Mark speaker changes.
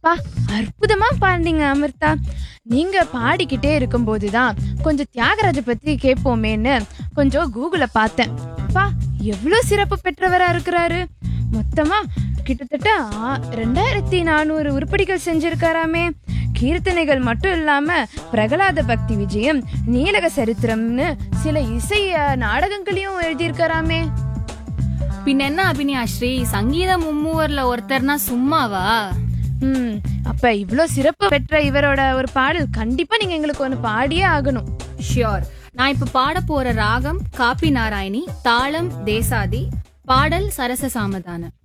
Speaker 1: பா அற்புதமா பாடினீங்க அமிர்தா நீங்க பாடிக்கிட்டே இருக்கும்போது தான் கொஞ்சம் தியாகராஜ பத்தி கேட்போமேன்னு கொஞ்சம் கூகுள பார்த்தேன் பா எவ்வளவு சிறப்பு பெற்றவரா இருக்கிறாரு மொத்தமா கிட்டத்தட்ட ஆ- ரெண்டாயிரத்தி நானூறு உருப்படிகள் செஞ்சிருக்காராமே கீர்த்தனைகள் மட்டும் இல்லாம பிரகலாத பக்தி விஜயம் நீலக சரித்திரம்னு சில இசை அஹ், நாடகங்களையும் எழுதியிருக்காராமே
Speaker 2: பின்ன என்ன அபினியா ஸ்ரீ சங்கீத மும்மூவர்ல ஒருத்தர்னா சும்மாவா
Speaker 1: ம் அப்ப இவ்ளோ சிறப்பு பெற்ற இவரோட ஒரு பாடல் கண்டிப்பா நீங்க எங்களுக்கு ஒன்னு பாடியே ஆகணும்
Speaker 2: ஷியோர் நான் இப்ப பாட போற ராகம் காப்பி நாராயணி தாளம் தேசாதி பாடல் சரச சாமதான